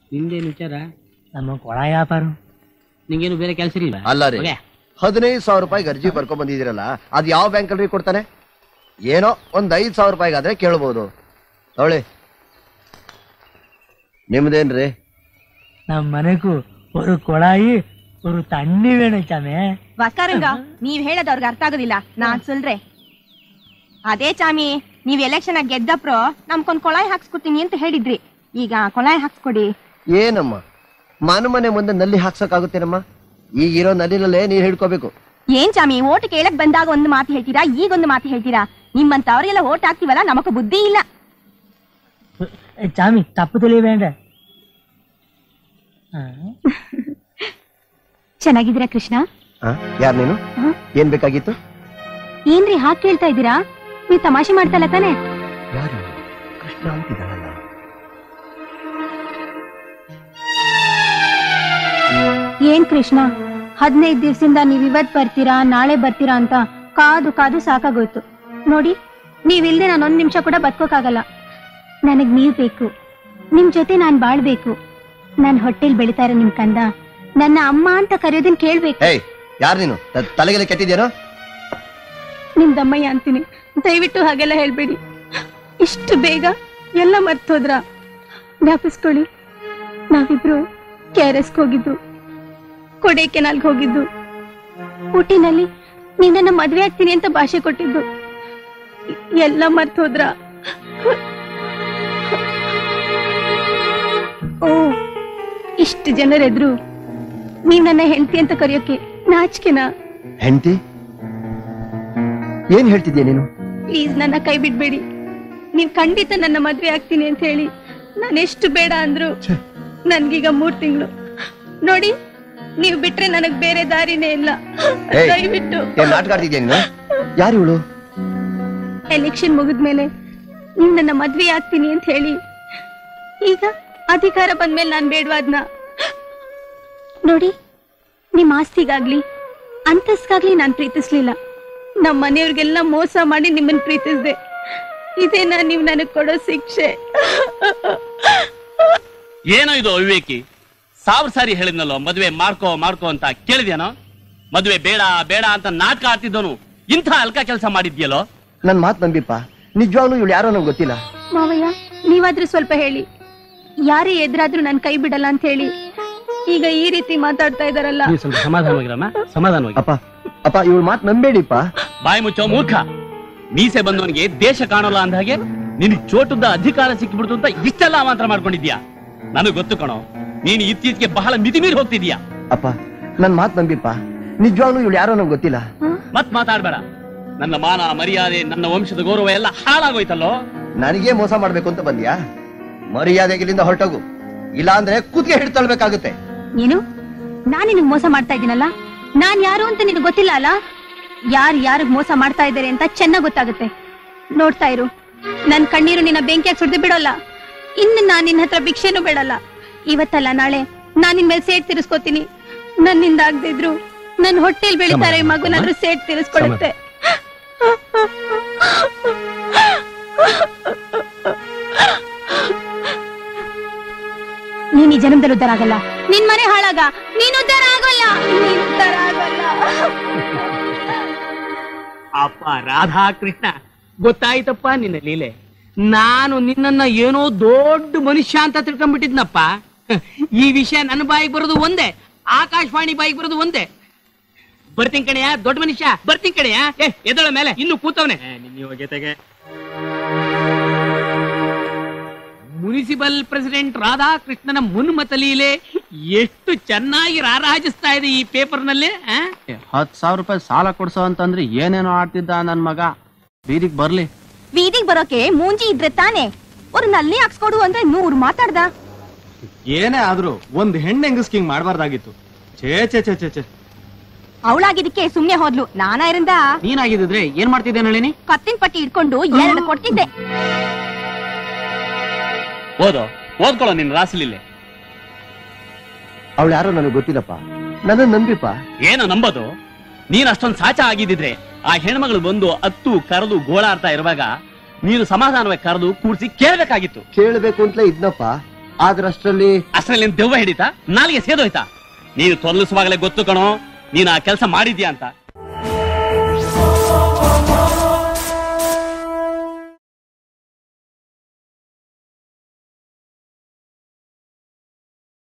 ನಿಂದೇನು ವಿಚಾರ ನಮ್ಮ ಕೊಳ ವ್ಯಾಪಾರ ನಿಂಗೇನು ಬೇರೆ ಕೆಲಸ ಇಲ್ವಾ ಅಲ್ಲ ರೀ ಹೋಗೆ. ಹದಿನೈದು ಸಾವಿರ ರೂಪಾಯಿಗೆ ಅರ್ಜಿ ಬರ್ಕೊಂಡ್ ಬಂದಿದ್ದೀರಲ್ಲ ಅದ್ ಯಾವ ಬ್ಯಾಂಕ್ ಅಲ್ಲಿ ಕೊಡ್ತಾನೆ ಏನೋ ಒಂದ್ ಐದ್ ಸಾವಿರ ರೂಪಾಯಿಗೆ ಆದ್ರೆ ಕೇಳ್ಬೋದು ತೊಗೊಳ್ಳಿ ನಿಮ್ದೇನ್ರಿ ನಮ್ಮ ಮನೆಗೂ ஒரு ಕೊಳಾಯಿ ஒரு தண்ணி வேணும் சாமி ವಸ್ಕಾರಂಗ ನೀವ್ ಹೇಳೋದು ಅವ್ರಿಗೆ ಅರ್ಥ ಆಗೋದಿಲ್ಲ ನಾನ್ ಸುಲ್ರೆ ಅದೇ ಚಾಮಿ ನೀವ್ ಎಲೆಕ್ಷನ್ ಆಗಿ ಗೆದ್ದಪ್ರೋ ನಮ್ಕೊಂದ್ ಕೊಳಾಯಿ ಹಾಕ್ಸ್ಕೊತೀನಿ ಅಂತ ಹೇಳಿದ್ರಿ ಈಗ ಕೊಳಾಯಿ ಹಾಕ್ಸ್ಕೊಡಿ ಏನಮ್ಮ ಮನೆ ಮನೆ ಮುಂದೆ ನಲ್ಲಿ ಹಾಕ್ಸಕ್ಕಾಗುತ್ತೇನಮ್ಮ ಈಗಿರೋ ನಲ್ಲಿನಲ್ಲೇ ನೀರ್ ಹಿಡ್ಕೋಬೇಕು ಏನ್ ಚಾಮಿ ಓಟ್ ಕೇಳಕ್ ಬಂದಾಗ ಒಂದು ಮಾತು ಹೇಳ್ತೀರಾ ಈಗ ಒಂದು ಮಾತು ಹೇಳ್ತೀರಾ ನಿಮ್ಮಂತವ್ರಿಗೆಲ್ಲ ಓಟ್ ಹಾಕ್ತಿವಲ್ಲ ನಮಗೂ ಬುದ್ಧಿ ಇಲ್ಲ ஏ, சாமி தப்பு தெளிய வேண்ட ಚೆನ್ನಾಗಿದ್ದೀರಾ ಕೃಷ್ಣ ಯಾರು ನೀನು ಏನ್ ಬೇಕಾಗಿತ್ತು ಏನ್ರಿ ಹಾಕ್ ಕೇಳ್ತಾ ಇದ್ದೀರಾ ನೀವ್ ತಮಾಷೆ ಮಾಡ್ತಲ್ಲ ತಾನೆ ಯಾರು ಕೃಷ್ಣ ಅಂತಿದ್ದಾಳಲ್ಲ ಏನ್ ಕೃಷ್ಣ ಹದಿನೈದು ದಿವಸದಿಂದ ನೀವ್ ಇವತ್ ಬರ್ತೀರಾ ನಾಳೆ ಬರ್ತೀರಾ ಅಂತ ಕಾದು ಕಾದು ಸಾಕಾಗೋಯ್ತು ನೋಡಿ ನೀವಿಲ್ದೆ ನಾನು ಒಂದ್ ನಿಮಿಷ ಕೂಡ ಬದುಕೋಕಾಗಲ್ಲ ನನಗ್ ನೀವ್ ಬೇಕು ನಿಮ್ ಜೊತೆ ನಾನ್ ಬಾಳ್ಬೇಕು ನನ್ ಹೊಟ್ಟೆಲ್ ಬೆಳಿತಾ ಇರೋ ನಿಮ್ ಕಂದ ನನ್ನ ಅಮ್ಮ ಅಂತ ಕರೆಯೋದನ್ ಕೇಳ್ಬೇಕು ಏಯ್ ಯಾರು ನೀನು ತ- ತಲೆಗೆಲ್ಲ ಕೆಟ್ಟಿದ್ಯೇನೋ ನಿಮ್ ದಮ್ಮಯ್ಯ ಅಂತೀನಿ ದಯವಿಟ್ಟು ಹಾಗೆಲ್ಲ ಹೇಳ್ಬೇಡಿ ಇಷ್ಟು ಬೇಗ ಎಲ್ಲ ಮರ್ತೋದ್ರ ಜ್ಞಾಪಿಸ್ಕೊಳ್ಳಿ ನಾವಿಬ್ರು ಕೆ ಆರ್ ಎಸ್ಗೆ ಹೋಗಿದ್ದು ಕೊಡೈಕೆನಾಲ್ಗೆ ಹೋಗಿದ್ದು ಊಟಿನಲ್ಲಿ ನೀವ್ ನನ್ನ ಮದ್ವೆ ಆಗ್ತೀನಿ ಅಂತ ಭಾಷೆ ಕೊಟ್ಟಿದ್ದು ಎಲ್ಲ ಮರ್ತೋದ್ರ ಓ ಇಷ್ಟು ಜನರೆದ್ರು ನೀವ್ ನನ್ನ ಹೆಂಡತಿ ಅಂತ ಕರೆಯೋಕೆ ನಾಚಿಕೆನಾ ಹೆಂಡತಿ ಏನ್ ಹೇಳ್ತಿದ್ಯಾ ನೀನು ಪ್ಲೀಸ್ ನನ್ನ ಕೈ ಬಿಡ್ಬೇಡಿ ನೀವ್ ಖಂಡಿತ ನನ್ನ ಮದ್ವೆ ಆಗ್ತೀನಿ ಅಂತ ಹೇಳಿ ನಾನು ಎಷ್ಟು ಬೇಡ ಅಂದ್ರು ನನ್ಗೀಗ ಮೂರ್ ತಿಂಗಳು ನೋಡಿ ನೀವ್ ಬಿಟ್ರೆ ನನಗ್ ಬೇರೆ ದಾರಿನೇ ಇಲ್ಲ ಏಯ್. ದಯವಿಟ್ಟು ಏನ್ ನಾಟಕ ಆಡ್ತಿದ್ಯಾ ನೀನು ಯಾರು ಇವಳು ಎಲೆಕ್ಷನ್ ಮುಗಿದ್ಮೇಲೆ ನೀವ್ ನನ್ನ ಮದ್ವೆ ಆಗ್ತೀನಿ ಅಂತ ಹೇಳಿ ಈಗ ಅಧಿಕಾರ ಬಂದ್ಮೇಲೆ ನಾನ್ ಬೇಡವಾದ್ನ ನೋಡಿ ನಿಮ್ ಆಸ್ತಿಗಾಗ್ಲಿ ಅಂತಸ್ಗಾಗ್ಲಿ ನಾನ್ ಪ್ರೀತಿಸ್ಲಿಲ್ಲ ನಮ್ಮ ಮನೆಯವ್ರಿಗೆಲ್ಲ ಮೋಸ ಮಾಡಿ ನಿಮ್ಮನ್ ಪ್ರೀತಿಸ್ದೆ ಇದೇನಾ ನೀವ್ ನನಗ್ ಕೊಡೋ ಶಿಕ್ಷೆ ಏನೋ ಇದು ಅವಿವೇಕಿ ಸಾವಿರ ಸಾರಿ ಹೇಳಿದ್ನಲ್ಲೋ ಮದುವೆ ಮಾಡ್ಕೋ ಮಾಡ್ಕೋ ಅಂತ ಕೇಳಿದ್ಯಾನೋ ಮದುವೆ ಬೇಡ ಬೇಡ ಅಂತ ನಾಟಕ ಆಡ್ತಿದ್ದವನು ಇಂಥ ಅಲ್ಕ ಕೆಲಸ ಮಾಡಿದ್ಯಲ್ಲೋ ನನ್ ಮಾತ್ ನಂಬಿಪ್ಪ ನಿಜವಾಗ್ಲೂ ಇವಳು ಯಾರೋ ನಂಗೆ ಗೊತ್ತಿಲ್ಲ ಮಾವಯ್ಯ ನೀವಾದ್ರೂ ಸ್ವಲ್ಪ ಹೇಳಿ ಯಾರೇ ಎದುರಾದ್ರೂ ನನ್ ಕೈ ಬಿಡಲ್ಲ ಅಂತ ಹೇಳಿ ಈಗ ಈ ರೀತಿ ಮಾತಾಡ್ತಾ ಇದಾರಲ್ಲ ನೀವು ಸ್ವಲ್ಪ ಸಮಾಧಾನವಾಗಿರಮ್ಮ ಸಮಾಧಾನವಾಗಿ ಅಪ್ಪ ಅಪ್ಪ ಇವಳು ಮಾತ್ ನಂಬೇಡಿಪ್ಪ ಬಾಯಿ ಮುಚ್ಚೋ ಮೂರ್ಖ ಮೀಸೆ ಬಂದವನಿಗೆ ದೇಶ ಕಾಣೋಲ್ಲ ಅಂದ ಹಾಗೆ ನಿನಗೆ ಚೋಟುದ್ದ ಅಧಿಕಾರ ಸಿಕ್ಕಿಬಿಡ್ತು ಅಂತ ಇಷ್ಟೆಲ್ಲ ಅವಾಂತರ ಮಾಡ್ಕೊಂಡಿದ್ಯಾ ನನಗ್ ಗೊತ್ತು ಕಣೋ ನೀನು ಇತ್ತೀಚೆಗೆ ಬಹಳ ಮಿತಿಮೀರಿ ಹೋಗ್ತಿದ್ಯಾ ಅಪ್ಪ ನನ್ ಮಾತ್ ನಂಬಿಪ್ಪ ನಿಜವಾಗ್ಲೂ ಇವಳು ಯಾರೋ ನಂಗೆ ಗೊತ್ತಿಲ್ಲ ಮತ್ ಮಾತಾಡ್ಬೇಡ ನನ್ನ ಮಾನ ಮರ್ಯಾದೆ ನನ್ನ ವಂಶದ ಗೌರವ ಎಲ್ಲ ಹಾಳಾಗೋಯ್ತಲ್ಲೋ ನನಗೆ ಮೋಸ ಮಾಡ್ಬೇಕು ಅಂತ ಬಂದ್ಯಾ ಮರ್ಯಾದೆಗೆ ಇಲ್ಲಿಂದ ಹೊರಟೋಗು ಇಲ್ಲ ಅಂದ್ರೆ ಕುತ್ತಿಗೆ ಹಿಡ್ತಳ್ಬೇಕಾಗುತ್ತೆ ಏನು ನಾನ್ ನಿನಗ್ ಮೋಸ ಮಾಡ್ತಾ ಇದ್ದೀನಲ್ಲ ನಾನ್ ಯಾರು ಅಂತ ನಿನಗ್ ಗೊತ್ತಿಲ್ಲ ಅಲ್ಲ ಯಾರು ಯಾರಿಗ್ ಮೋಸ ಮಾಡ್ತಾ ಇದ್ದಾರೆ ಅಂತ ಚೆನ್ನಾಗ್ ಗೊತ್ತಾಗುತ್ತೆ ನೋಡ್ತಾ ಇರು ನನ್ ಕಣ್ಣೀರು ನಿನ್ನ ಬೆಂಕಿಯಾಗಿ ಸುಡ್ದು ಬಿಡೋಲ್ಲ ಇನ್ನು ನಾನ್ ನಿನ್ನ ಹತ್ರ ಭಿಕ್ಷೆನೂ ಬೇಡಲ್ಲ ಇವತ್ತಲ್ಲ ನಾಳೆ ನಾನ್ ನಿನ್ ಮೇಲೆ ಸೇಟ್ ತಿರ್ಸ್ಕೊತೀನಿ ನನ್ನಿಂದ ಆಗದೆ ಇದ್ರು ನನ್ ಹೊಟ್ಟೆಲ್ ಬೆಳಿತಾರೆ ಈ ಮಗುನಾದ್ರೂ ಸೇಟ್ ತಿರ್ಸ್ಕೊಳುತ್ತೆ ನೀನ್ ಈ ಜನ್ಮದಲ್ಲಿ ಉದ್ಧಾರ ಆಗಲ್ಲ ನಿನ್ ಮನೆ ಹಾಳಾಗ ನೀನ್ ಉದ್ಧಾರ ಆಗೋಲ್ಲ ನೀನ್ ಉದ್ಧಾರ ಆಗೋಲ್ಲ ಅಪ್ಪ ರಾಧಾ ಕೃಷ್ಣ ಗೊತ್ತಾಯ್ತಪ್ಪ ನಿನ್ನ ಲೀಲೆ ನಾನು ನಿನ್ನನ್ನ ಏನೋ ದೊಡ್ಡ ಮನುಷ್ಯ ಅಂತ ತಿಳ್ಕೊಂಡ್ಬಿಟ್ಟಿದ್ನಪ್ಪ ಈ ವಿಷಯ ನನ್ನ ಬಾಯಿಗೆ ಬರೋದು ಒಂದೇ ಆಕಾಶವಾಣಿ ಬಾಯಿಗೆ ಬರೋದು ಒಂದೇ ಬರ್ತೀನಿ ಕಣೆಯ ದೊಡ್ಡ ಮನುಷ್ಯ ಬರ್ತೀನಿ ಕಣೆಯ ಏ ಎದಳ ಮೇಲೆ ಇನ್ನು ಕೂತವನೆ ನಿನ್ನ ಯೋಗ್ಯತೆಗೆ ಮುನಿಸಿಪಲ್ ಪ್ರೆಸಿಡೆಂಟ್ ರಾಧಾಕೃಷ್ಣನ ಮುನ್ಮತ ಲೀಲೆ ಎಷ್ಟು ಚೆನ್ನಾಗಿ ರಾರಾಜಿಸ್ತಾ ಇದೆ ಈ ಪೇಪರ್ನಲ್ಲಿ ಆ? ಹತ್ ಸಾವಿರ ರೂಪಾಯಿ ಸಾಲ ಕೊಡ್ಸೋ ಅಂತಂದ್ರೆ ಏನೇನೋ ಆಡ್ತಿದ್ದ ನನ್ ಮಗ ಬೀದಿಗ್ ಬರ್ಲಿ ಬೀದಿಗ್ ಬರೋಕೆ ಮೂಂಜಿ ಇದ್ರೆ ತಾನೆ ಅವ್ರು ನಲ್ಲಿ ಹಾಕ್ಸ್ಕೊಡು ಅಂದ್ರೆ ನೂರ್ ಮಾತಾಡ್ದ ಏನೇ ಆದ್ರೂ ಒಂದ್ ಹೆಣ್ಣು ಹೆಂಗಸ್ಕಿಂಗ್ ಮಾಡ್ಬಾರ್ದಾಗಿತ್ತು ಛೇ ಛೇ ಛೇ ಛೇ ಛೇ ಅವಳಾಗಿದ್ದಕ್ಕೆ ಸುಮ್ನೆ ಹೋದ್ಲು ನಾನಾ ಇರಿಂದ ನೀನಾಗಿದ್ರೆ ಏನ್ ಮಾಡ್ತಿದ್ದೆ ನಳಿನಿ ಕತ್ತಿನ ಪಟ್ಟಿ ಇಟ್ಕೊಂಡು ಎರಡು ಕೊಡ್ತಿದ್ದೆ ಓದೋ ಓದ್ಕೊಳ್ಳೋ ನಿನ್ನ ರಾಸಲಿಲ್ಲ ಅವಳು ಯಾರೋ ನನಗೆ ಗೊತ್ತಿಲ್ಲಪ್ಪ ನನ್ನ ನಂಬಿಪ್ಪ ಏನು ನಂಬೋದು ನೀನ್ ಅಷ್ಟೊಂದ್ ಸಾಚ ಆಗಿದ್ದಿದ್ರೆ ಆ ಹೆಣ್ಮಗಳು ಬಂದು ಅತ್ತು ಕರೆದು ಗೋಳಾಡ್ತಾ ಇರುವಾಗ ನೀನು ಸಮಾಧಾನವಾಗಿ ಕರೆದು ಕೂಡ್ಸಿ ಕೇಳ್ಬೇಕಾಗಿತ್ತು ಕೇಳಬೇಕು ಅಂತಲೇ ಇದ್ನಪ್ಪ ಆದ್ರಷ್ಟರಲ್ಲಿ ಅಷ್ಟರಲ್ಲಿ ನಿನ್ ದೆವ್ವ ಹಿಡಿತಾ ನಾಲಿಗೆ ಸೇದೋಯ್ತಾ ನೀನು ತೊಲಗಿಸುವಾಗಲೇ ಗೊತ್ತು ಕಣೋ ನೀನು ಆ ಕೆಲಸ ಮಾಡಿದ್ಯಾ ಅಂತ